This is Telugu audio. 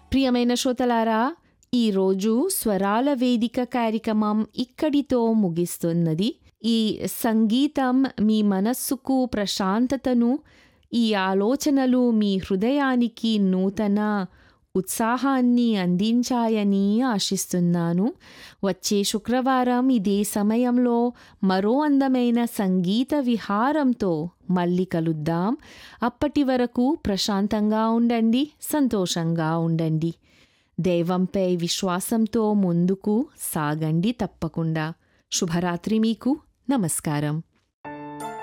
ప్రియమైన శ్రోతలారా ఈరోజు స్వరాల వేదిక కార్యక్రమం ఇక్కడితో ముగిస్తున్నది ఈ సంగీతం మీ మనస్సుకు ప్రశాంతతను ఈ ఆలోచనలు మీ హృదయానికి నూతన ఉత్సాహాన్ని అందించాయని ఆశిస్తున్నాను వచ్చే శుక్రవారం ఇదే సమయంలో మరో అందమైన సంగీత విహారంతో మళ్ళీ కలుద్దాం అప్పటి వరకు ప్రశాంతంగా ఉండండి సంతోషంగా ఉండండి దైవంపై విశ్వాసంతో ముందుకు సాగండి తప్పకుండా శుభరాత్రి మీకు నమస్కారం